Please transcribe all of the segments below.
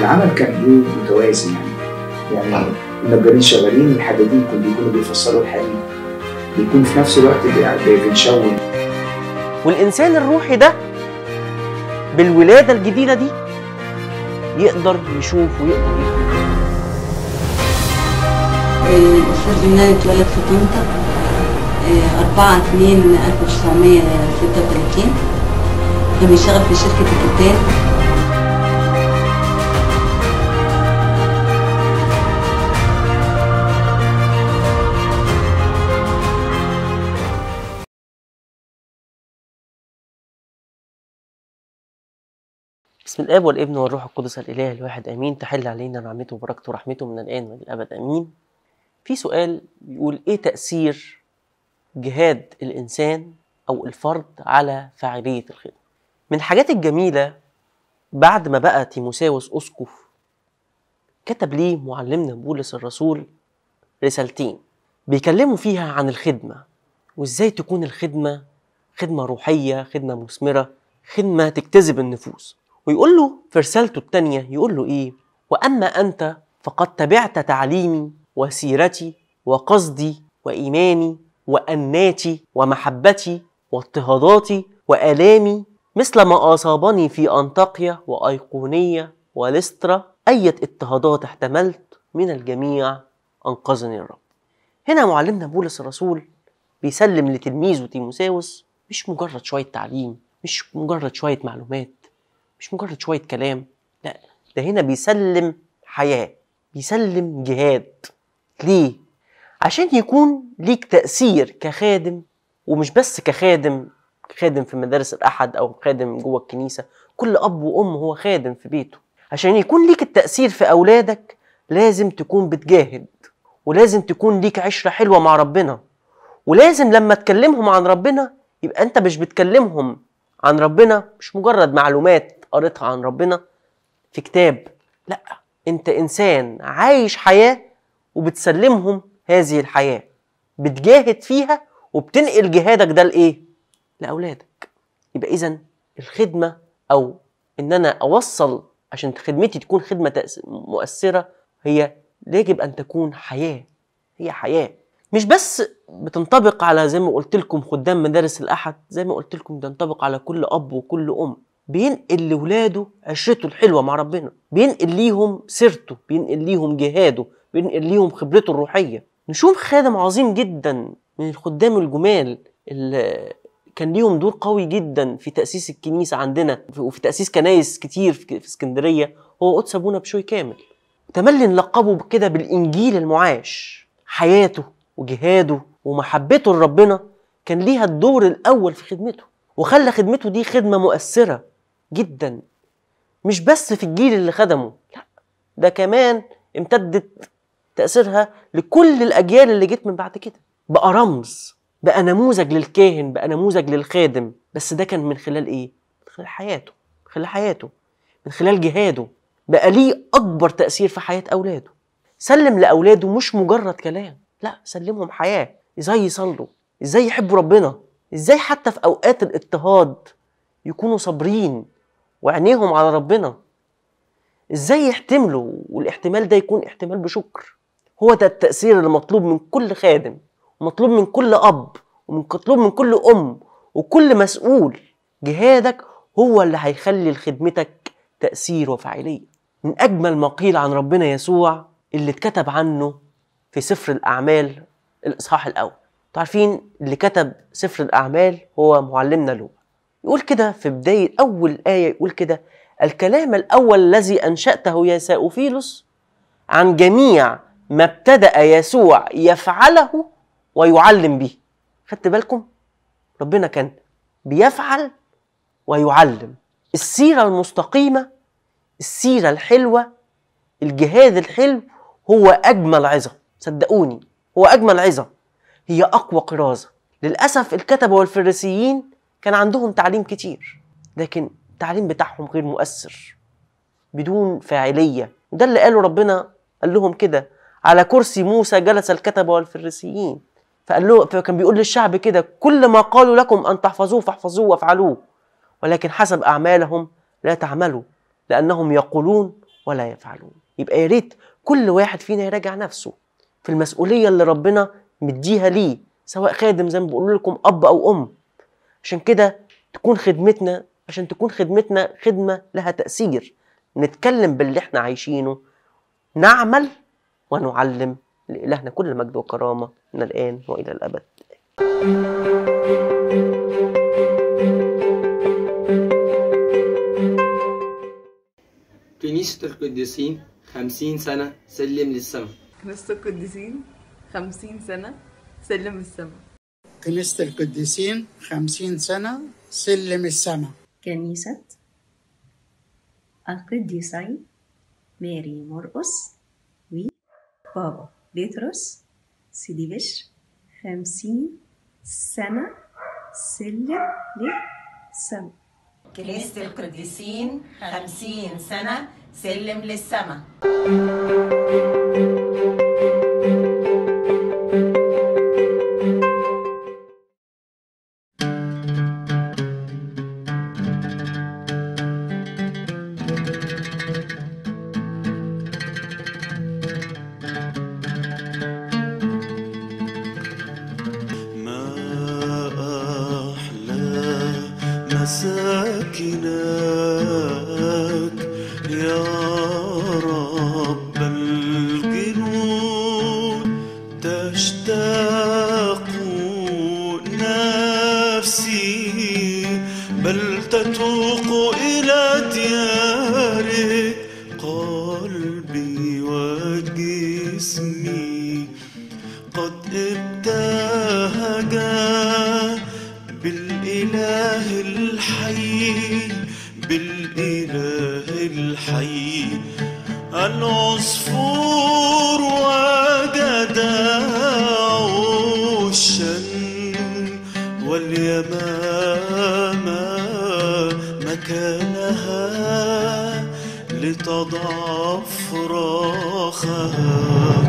العمل كان ايه متوازن يعني يعني النجارين شغالين الحدادين كانوا بيكونوا بيفصلوا الحديد بيكون في نفس الوقت بي- بنشون والإنسان الروحي ده بالولادة الجديدة دي يقدر يشوف ويقدر يفهم الأستاذ يونان اتولد في طنطا آه، 4 2 1936 كان بيشتغل في شركة الكتان بسم الاب والابن والروح القدس الاله الواحد امين تحل علينا نعمته وبركته ورحمته من الان وللابد امين في سؤال بيقول ايه تاثير جهاد الانسان او الفرد على فاعليه الخدمه من الحاجات الجميله بعد ما بقى تيموساوس اسقف كتب ليه معلمنا بولس الرسول رسالتين بيكلموا فيها عن الخدمه وازاي تكون الخدمه خدمه روحيه خدمه مثمره خدمه تجتذب النفوس ويقول له في رسالته التانية يقول له إيه وأما أنت فقد تبعت تعليمي وسيرتي وقصدي وإيماني وأناتي ومحبتي واضطهاداتي وآلامي مثل ما أصابني في أنطاقيا وأيقونية ولسترا أية اضطهادات احتملت من الجميع أنقذني الرب هنا معلمنا بولس الرسول بيسلم لتلميذه تيموساوس مش مجرد شوية تعليم مش مجرد شوية معلومات مش مجرد شوية كلام لا ده هنا بيسلم حياة بيسلم جهاد ليه؟ عشان يكون ليك تأثير كخادم ومش بس كخادم خادم في مدارس الأحد أو خادم جوه الكنيسة كل أب وأم هو خادم في بيته عشان يكون ليك التأثير في أولادك لازم تكون بتجاهد ولازم تكون ليك عشرة حلوة مع ربنا ولازم لما تكلمهم عن ربنا يبقى أنت مش بتكلمهم عن ربنا مش مجرد معلومات قريتها عن ربنا في كتاب لا انت انسان عايش حياه وبتسلمهم هذه الحياه بتجاهد فيها وبتنقل جهادك ده لايه لاولادك يبقى اذا الخدمه او ان انا اوصل عشان خدمتي تكون خدمه تأس- مؤثره هي يجب ان تكون حياه هي حياه مش بس بتنطبق على زي ما قلت لكم خدام مدارس الاحد زي ما قلت لكم بتنطبق على كل اب وكل ام بينقل لاولاده عشرته الحلوه مع ربنا بينقل ليهم سيرته بينقل ليهم جهاده بينقل ليهم خبرته الروحيه نشوف خادم عظيم جدا من الخدام الجمال اللي كان ليهم دور قوي جدا في تاسيس الكنيسه عندنا وفي تاسيس كنايس كتير في في اسكندريه هو قدس ابونا بشوي كامل تملي نلقبه كده بالانجيل المعاش حياته وجهاده ومحبته لربنا كان ليها الدور الاول في خدمته وخلى خدمته دي خدمه مؤثره جدا مش بس في الجيل اللي خدمه لا ده كمان امتدت تاثيرها لكل الاجيال اللي جت من بعد كده بقى رمز بقى نموذج للكاهن بقى نموذج للخادم بس ده كان من خلال ايه من خلال حياته من خلال حياته من خلال جهاده بقى ليه اكبر تاثير في حياه اولاده سلم لاولاده مش مجرد كلام لا سلمهم حياه ازاي يصلوا ازاي يحبوا ربنا ازاي حتى في اوقات الاضطهاد يكونوا صابرين وعينيهم على ربنا ازاي يحتملوا والاحتمال ده يكون احتمال بشكر هو ده التأثير اللي مطلوب من كل خادم ومطلوب من كل أب ومطلوب من كل أم وكل مسؤول جهادك هو اللي هيخلي لخدمتك تأثير وفاعلية من أجمل ما قيل عن ربنا يسوع اللي اتكتب عنه في سفر الأعمال الإصحاح الأول تعرفين اللي كتب سفر الأعمال هو معلمنا له يقول كده في بداية أول آية يقول كده الكلام الأول الذي أنشأته يا ساوفيلوس عن جميع ما ابتدأ يسوع يفعله ويعلم به خدت بالكم ربنا كان بيفعل ويعلم السيرة المستقيمة السيرة الحلوة الجهاد الحلو هو أجمل عظة صدقوني هو أجمل عظة هي أقوى قرازة للأسف الكتبة والفريسيين كان عندهم تعليم كتير لكن التعليم بتاعهم غير مؤثر بدون فاعلية وده اللي قاله ربنا قال لهم كده على كرسي موسى جلس الكتبة والفريسيين فقال له فكان بيقول للشعب كده كل ما قالوا لكم أن تحفظوه فاحفظوه وافعلوه ولكن حسب أعمالهم لا تعملوا لأنهم يقولون ولا يفعلون يبقى يا ريت كل واحد فينا يراجع نفسه في المسؤوليه اللي ربنا مديها ليه سواء خادم زي ما بقول لكم اب او ام عشان كده تكون خدمتنا عشان تكون خدمتنا خدمه لها تاثير نتكلم باللي احنا عايشينه نعمل ونعلم لإلهنا كل مجد وكرامة من الآن وإلى الأبد كنيسة القديسين خمسين سنة سلم للسماء كنيسة القديسين خمسين سنة سلم السما كنيسة القديسين خمسين سنة سلم السما كنيسة القديسين ماري مرقس وبابا بطرس سيدي بشر خمسين سنة سلم للسما كنيسة القديسين خمسين سنة سلم للسما ما أحلى مساكنك يا رب الجنود تشتاق نفسي بل تتوق إلى ديارك قلبي وجسمي قد ابتهج بالإله الحي بالإله الحي العصفور وجد عشا واليمامة مكانها لتضع فراخها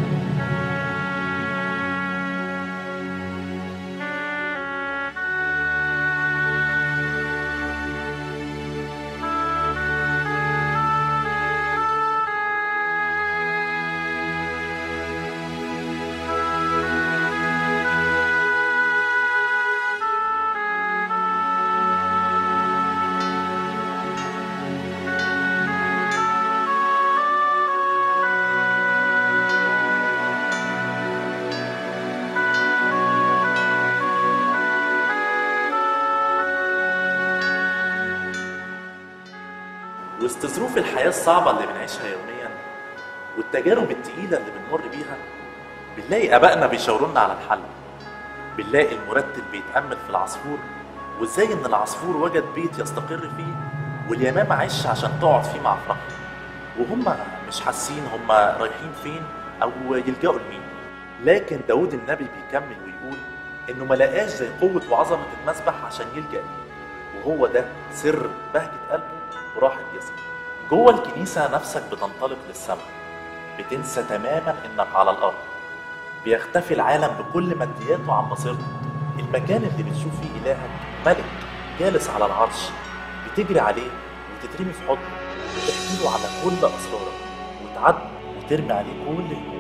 وسط ظروف الحياة الصعبة اللي بنعيشها يوميا والتجارب التقيلة اللي بنمر بيها بنلاقي آبائنا بيشاورونا على الحل بنلاقي المرتب بيتأمل في العصفور وازاي ان العصفور وجد بيت يستقر فيه واليمامة عش عشان تقعد فيه مع فراخها وهم مش حاسين هم رايحين فين او يلجأوا لمين لكن داود النبي بيكمل ويقول انه ما لقاش زي قوة وعظمة المسبح عشان يلجأ ليه وهو ده سر بهجة قلبه وراحة جسمه جوه الكنيسة نفسك بتنطلق للسماء بتنسى تماما انك على الارض بيختفي العالم بكل مادياته عن بصيرتك المكان اللي بتشوف فيه الهك ملك جالس على العرش بتجري عليه وتترمي في حضنه وتحكي له على كل اسرارك وتعدي وترمي عليه كل همومك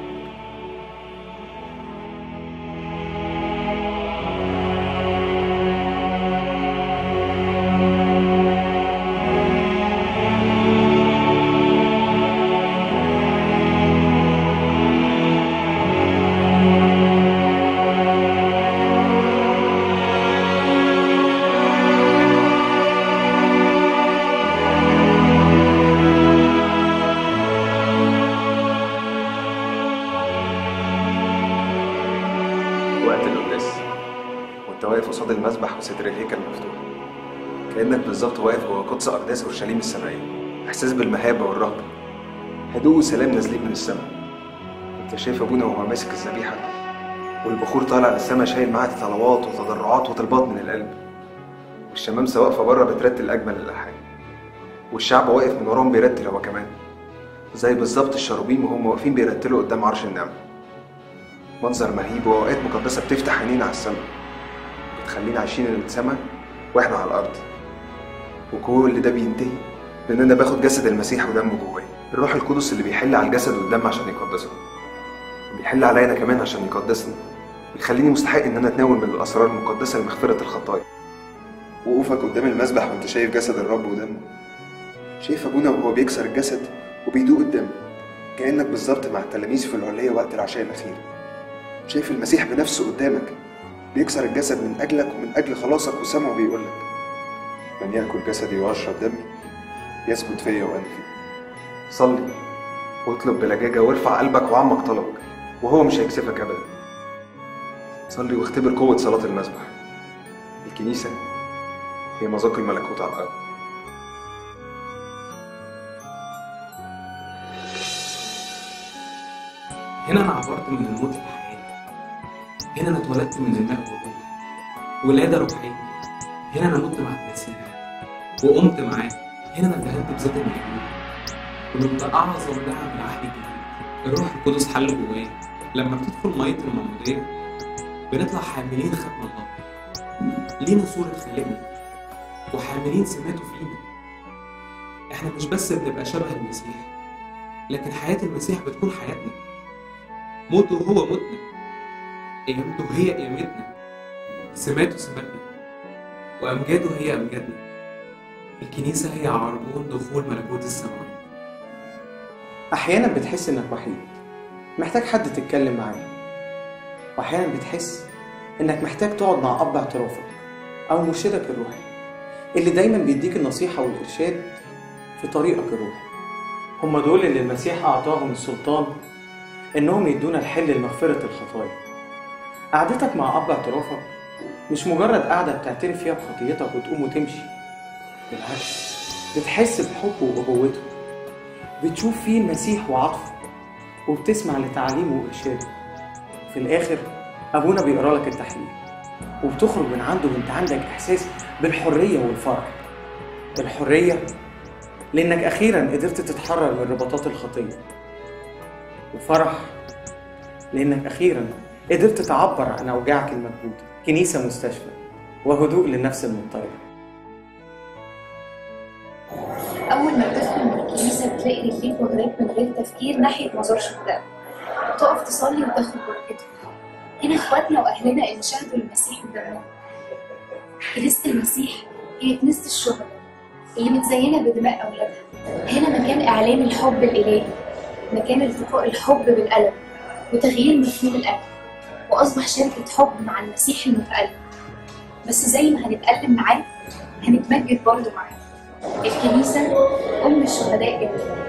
وقت القداس وانت واقف قصاد المسبح وستر الهيكل مفتوح كانك بالظبط واقف جوه قدس اقداس اورشليم السمائيه احساس بالمهابه والرهبه هدوء وسلام نازلين من السماء انت شايف ابونا وهو ماسك الذبيحه والبخور طالع للسما شايل معاه طلبات وتضرعات وطلبات من القلب والشمامسه واقفه بره بترتل اجمل الالحان والشعب واقف من وراهم بيرتل هو كمان زي بالظبط الشروبيم وهم واقفين بيرتلوا قدام عرش النعمه منظر مهيب وأوقات مقدسة بتفتح عينينا على السماء بتخلينا عايشين السماء وإحنا على الأرض وكل ده بينتهي بإن أنا باخد جسد المسيح ودمه جواي الروح القدس اللي بيحل على الجسد والدم عشان يقدسه بيحل عليا انا كمان عشان يقدسني بيخليني مستحق ان انا اتناول من الاسرار المقدسه لمغفره الخطايا وقوفك قدام المذبح وانت شايف جسد الرب ودمه شايف ابونا وهو بيكسر الجسد وبيدوق الدم كانك بالظبط مع التلاميذ في العليه وقت العشاء الاخير شايف المسيح بنفسه قدامك بيكسر الجسد من اجلك ومن اجل خلاصك وسامعه بيقول لك من ياكل جسدي ويشرب دمي يثبت فيا وانا فيه صلي واطلب بلجاجه وارفع قلبك وعمق طلبك وهو مش هيكسفك ابدا صلي واختبر قوه صلاه المذبح الكنيسه هي مذاق الملكوت على الارض هنا انا عبرت من الموت للحياه هنا انا اتولدت من الماء والروح ولاده روحيه هنا انا مت مع المسيح وقمت معاه هنا انا اتدهنت بذات المجنون ومن اعظم نعم العهد الجديد الروح القدس حل جوايا لما بتدخل ميه المعموديه بنطلع حاملين ختم الله لينا صورة خالقنا وحاملين سماته فينا احنا مش بس بنبقى شبه المسيح لكن حياة المسيح بتكون حياتنا موته هو موتنا قيامته هي قيامتنا سماته سماتنا وأمجاده هي أمجادنا الكنيسة هي عربون دخول ملكوت السماوات أحيانا بتحس إنك وحيد محتاج حد تتكلم معاه وأحيانا بتحس إنك محتاج تقعد مع أب اعترافك أو مرشدك الروحي اللي دايما بيديك النصيحة والإرشاد في طريقك الروحي هم دول اللي المسيح أعطاهم السلطان إنهم يدونا الحل لمغفرة الخطايا قعدتك مع أب اعترافك مش مجرد قعدة بتعترف فيها بخطيتك وتقوم وتمشي بالعكس بتحس بحبه وأبوته بتشوف فيه المسيح وعطفه وبتسمع لتعليمه وإرشاده في الآخر أبونا بيقرا لك التحليل وبتخرج من عنده وانت عندك إحساس بالحرية والفرح الحرية لأنك أخيرا قدرت تتحرر من رباطات الخطية وفرح لأنك أخيرا قدرت تعبر عن أوجاعك المكبوتة كنيسة مستشفى وهدوء للنفس المضطربة أول ما بتدخل من الكنيسة بتلاقي رجليك واخداك من غير تفكير ناحية مزار شهداء تقف تصلي وتاخد بركتهم هنا إخواتنا وأهلنا اللي شهدوا المسيح بدمهم كنيسة المسيح هي كنيسة الشهداء اللي متزينة بدماء أولادها هنا مكان إعلان الحب الإلهي مكان التقاء الحب بالألم وتغيير مفهوم الألم وأصبح شركة حب مع المسيح المتألم بس زي ما هنتألم معاه هنتمجد برضه معاه الكنيسة أم الشهداء جدا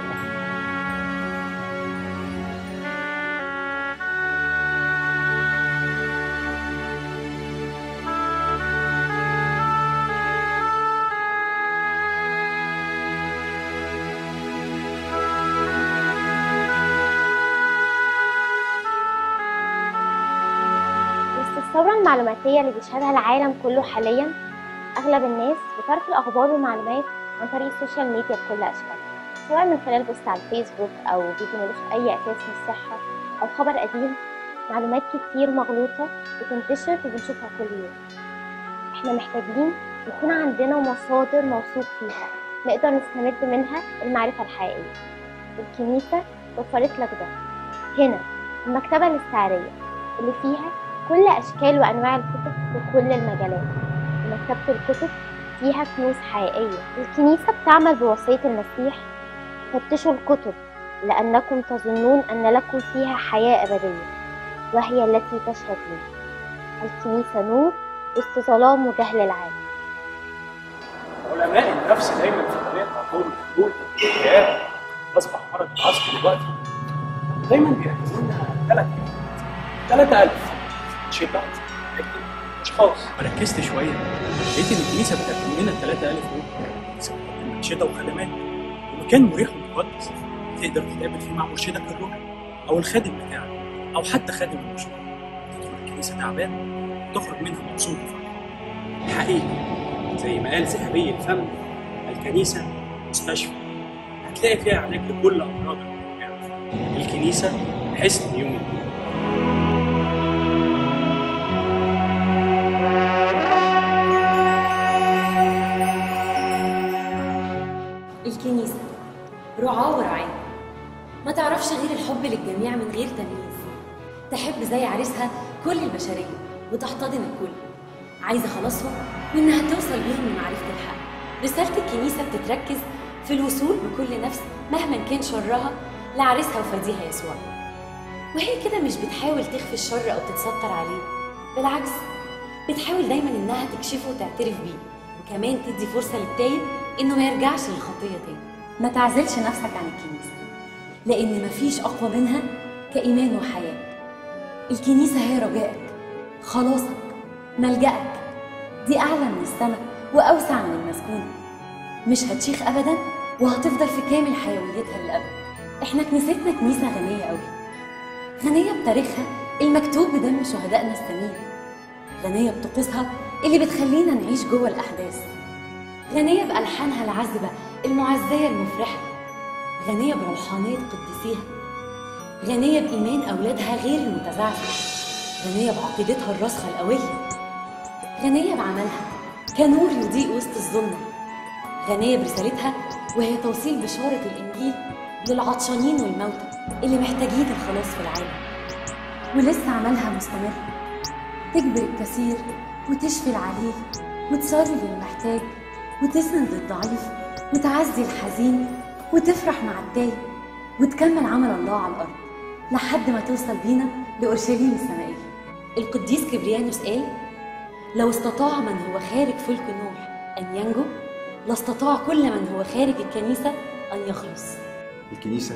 وسط الثورة المعلوماتية اللي بيشهدها العالم كله حاليا أغلب الناس بتعرف الأخبار والمعلومات عن طريق السوشيال ميديا بكل أشكالها سواء من خلال بوست على الفيسبوك أو فيديو ملوش أي أساس من الصحة أو خبر قديم معلومات كتير مغلوطة بتنتشر وبنشوفها كل يوم احنا محتاجين يكون عندنا مصادر موثوق فيها نقدر نستمد منها المعرفة الحقيقية الكنيسة وفرت لك ده هنا المكتبة الاستعارية اللي فيها كل أشكال وأنواع الكتب في كل المجالات مكتبة الكتب فيها كنوز حقيقية الكنيسة بتعمل بوصية المسيح فتشوا الكتب لأنكم تظنون أن لكم فيها حياة أبدية وهي التي تشهد لي الكنيسة نور وسط ظلام وجهل العالم علماء النفس دايما في طريقه عطول الحلول والحياه اصبح مرض العصر دلوقتي دايما بيركزوا لنا ثلاث ثلاثة ألف شتاء لكن أشخاص ركزت شوية لقيت إن الكنيسة بتقدم لنا الثلاثة ألف دول شتاء وخدمات ومكان مريح ومقدس تقدر تتقابل فيه مع مرشدك الروحي أو الخادم بتاعك أو حتى خادم المرشد تدخل الكنيسة تعبان وتخرج منها مبسوط وفرحان حقيقي زي ما قال ذهبي الفم الكنيسة مستشفى هتلاقي فيها علاج لكل أمراض القلب. الكنيسة حسن يوم الدين الكنيسة رعاة ورعاة ما تعرفش غير الحب للجميع من غير تمييز تحب زي عريسها كل البشرية وتحتضن الكل عايزة خلاصهم وإنها توصل بيهم لمعرفة الحق رسالة الكنيسة بتتركز في الوصول بكل نفس مهما كان شرها لعريسها وفديها يسوع وهي كده مش بتحاول تخفي الشر أو تتستر عليه بالعكس بتحاول دايما إنها تكشفه وتعترف بيه وكمان تدي فرصة للتايب إنه ما يرجعش للخطية تاني ما تعزلش نفسك عن الكنيسة لأن مفيش أقوى منها كإيمان وحياة الكنيسة هي رجائك خلاصك ملجأك دي أعلى من السماء وأوسع من المسكونة مش هتشيخ أبدا وهتفضل في كامل حيويتها للأبد إحنا كنيستنا كنيسة غنية أوي غنية بتاريخها المكتوب بدم شهدائنا السمين غنية بطقوسها اللي بتخلينا نعيش جوه الأحداث غنية بألحانها العذبة المعزية المفرحة غنية بروحانية قديسيها غنية بإيمان أولادها غير المتزعزع غنية بعقيدتها الراسخة القوية غنية بعملها كنور يضيء وسط الظلمة غنية برسالتها وهي توصيل بشارة الإنجيل للعطشانين والموتى اللي محتاجين الخلاص في العالم ولسه عملها مستمر تجبر الكثير وتشفي العليل وتصلي للمحتاج وتسند الضعيف وتعزي الحزين وتفرح مع التايه وتكمل عمل الله على الأرض لحد ما توصل بينا لأورشليم السمائية القديس كبريانوس قال لو استطاع من هو خارج فلك نوح أن ينجو لاستطاع كل من هو خارج الكنيسة أن يخلص الكنيسة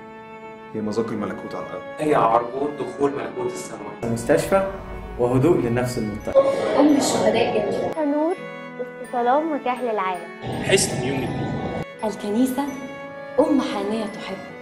هي مذاق الملكوت على الأرض هي عربون دخول ملكوت السماوات مستشفى وهدوء للنفس المضطرب أم الشهداء جميلة نور وسط ظلام وجهل العالم حسن يوم الدين الكنيسة أم حانية تحب